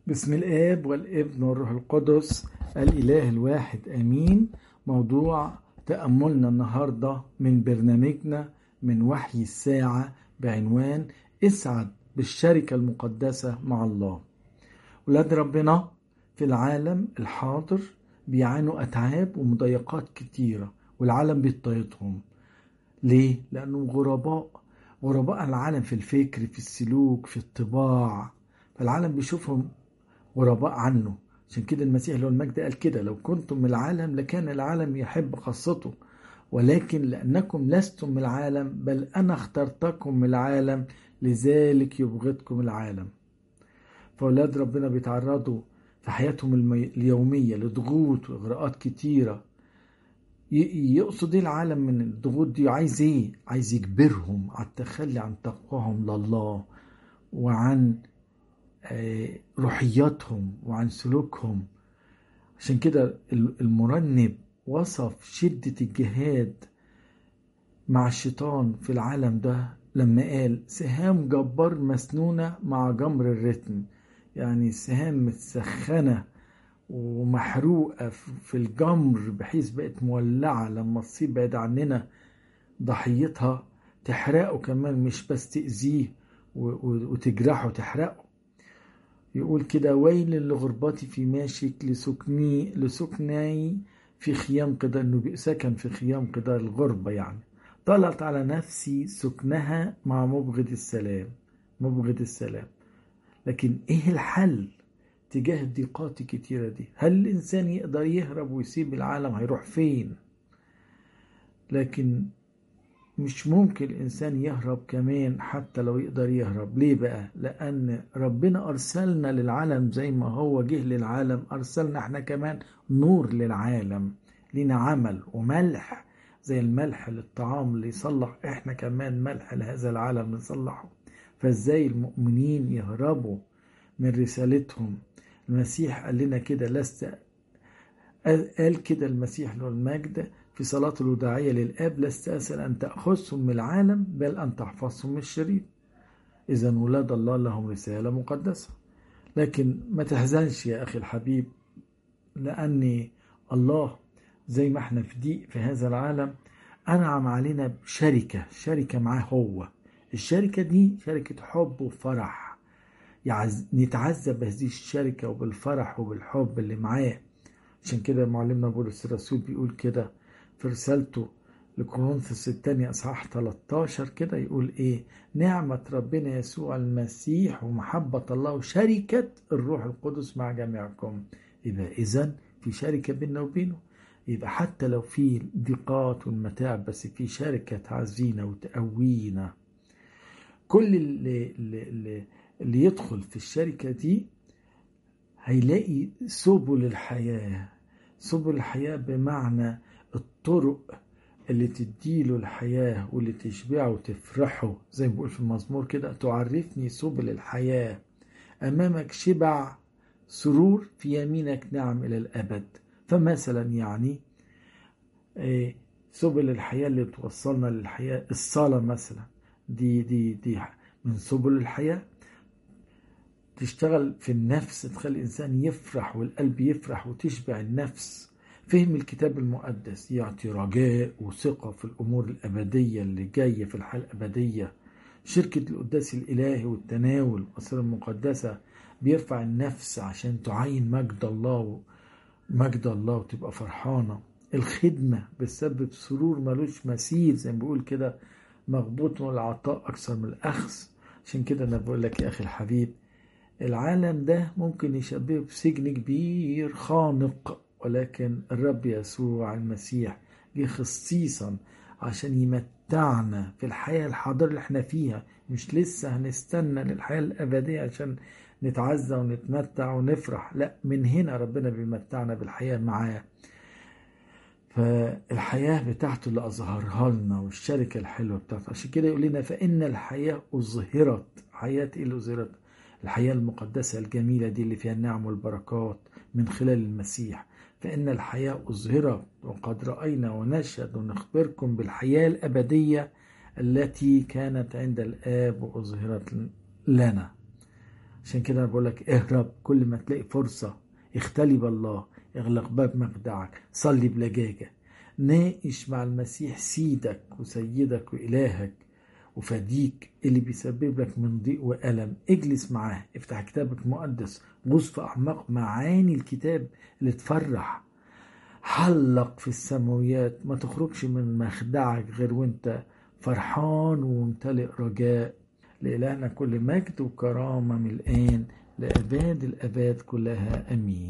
بسم الآب والابن والروح القدس الإله الواحد آمين موضوع تأملنا النهاردة من برنامجنا من وحي الساعة بعنوان اسعد بالشركة المقدسة مع الله ولاد ربنا في العالم الحاضر بيعانوا أتعاب ومضايقات كتيرة والعالم بيضطهدهم ليه؟ لأنهم غرباء غرباء العالم في الفكر في السلوك في الطباع فالعالم بيشوفهم غرباء عنه عشان كده المسيح له المجد قال كده لو كنتم من العالم لكان العالم يحب خاصته ولكن لأنكم لستم من العالم بل أنا اخترتكم من العالم لذلك يبغضكم العالم فأولاد ربنا بيتعرضوا في حياتهم المي... اليومية لضغوط وإغراءات كتيرة ي... يقصد ايه العالم من الضغوط دي عايز ايه عايز يجبرهم على التخلي عن تقواهم لله وعن روحياتهم وعن سلوكهم عشان كده المرنب وصف شدة الجهاد مع الشيطان في العالم ده لما قال سهام جبار مسنونة مع جمر الرتم يعني سهام متسخنة ومحروقة في الجمر بحيث بقت مولعة لما تصيب بعيد عننا ضحيتها تحرقه كمان مش بس تأذيه وتجرحه وتحرقه يقول كده ويل لغربتي في ماشك لسكني لسكني في خيام قدر انه سكن في خيام قدر الغربة يعني طلعت على نفسي سكنها مع مبغض السلام مبغض السلام لكن ايه الحل تجاه الضيقات الكتيرة دي هل الإنسان يقدر يهرب ويسيب العالم هيروح فين لكن مش ممكن الإنسان يهرب كمان حتى لو يقدر يهرب ليه بقى لأن ربنا أرسلنا للعالم زي ما هو جه للعالم أرسلنا احنا كمان نور للعالم لنا عمل وملح زي الملح للطعام اللي يصلح احنا كمان ملح لهذا العالم نصلحه فازاي المؤمنين يهربوا من رسالتهم المسيح قال لنا كده لست قال كده المسيح له المجد في صلاة الوداعية للآب لست أسأل أن تأخذهم من العالم بل أن تحفظهم من الشرير إذا ولاد الله لهم رسالة مقدسة لكن ما تحزنش يا أخي الحبيب لأن الله زي ما احنا في ضيق في هذا العالم أنعم علينا بشركة شركة معاه هو الشركة دي شركة حب وفرح يعز... نتعزى بهذه الشركة وبالفرح وبالحب اللي معاه عشان كده معلمنا بولس الرسول بيقول كده في رسالته لكورنثوس الثانية أصحاح 13 كده يقول إيه نعمة ربنا يسوع المسيح ومحبة الله وشركة الروح القدس مع جميعكم يبقى إذا في شركة بيننا وبينه يبقى حتى لو في ضيقات والمتاعب بس في شركة تعزينا وتقوينا كل اللي, اللي, اللي يدخل في الشركة دي هيلاقي سبل الحياة سبل الحياة بمعنى الطرق اللي تديله الحياة واللي تشبعه وتفرحه زي ما بيقول في المزمور كده تعرفني سبل الحياة أمامك شبع سرور في يمينك نعم إلى الأبد فمثلا يعني سبل الحياة اللي توصلنا للحياة الصلاة مثلا دي دي دي من سبل الحياة تشتغل في النفس تخلي الإنسان يفرح والقلب يفرح وتشبع النفس فهم الكتاب المقدس يعطي رجاء وثقة في الأمور الأبدية اللي جاية في الحياة الأبدية شركة القداس الإلهي والتناول والأسرار المقدسة بيرفع النفس عشان تعين مجد الله مجد الله وتبقى فرحانة الخدمة بتسبب سرور ملوش مثيل زي ما بيقول كده مغبوط من العطاء أكثر من الأخذ عشان كده أنا بقول لك يا أخي الحبيب العالم ده ممكن يشبهه بسجن كبير خانق ولكن الرب يسوع المسيح جه خصيصا عشان يمتعنا في الحياة الحاضرة اللي احنا فيها مش لسه هنستنى للحياة الأبدية عشان نتعزى ونتمتع ونفرح لا من هنا ربنا بيمتعنا بالحياة معاه فالحياة بتاعته اللي أظهرها لنا والشركة الحلوة بتاعته عشان كده يقول لنا فإن الحياة أظهرت حياة إيه اللي أظهرت الحياة المقدسة الجميلة دي اللي فيها النعم والبركات من خلال المسيح فإن الحياة أظهرت وقد رأينا ونشهد ونخبركم بالحياة الأبدية التي كانت عند الآب وأظهرت لنا عشان كده بقول لك اهرب كل ما تلاقي فرصة اختلي بالله اغلق باب مخدعك صلي بلجاجة ناقش مع المسيح سيدك وسيدك وإلهك وفديك اللي بيسبب لك من ضيق وألم اجلس معاه افتح كتابك مقدس غوص في أعماق معاني الكتاب اللي تفرح حلق في السماويات ما تخرجش من مخدعك غير وانت فرحان وممتلئ رجاء لإلهنا كل مجد وكرامة من الآن لأباد الأباد كلها أمين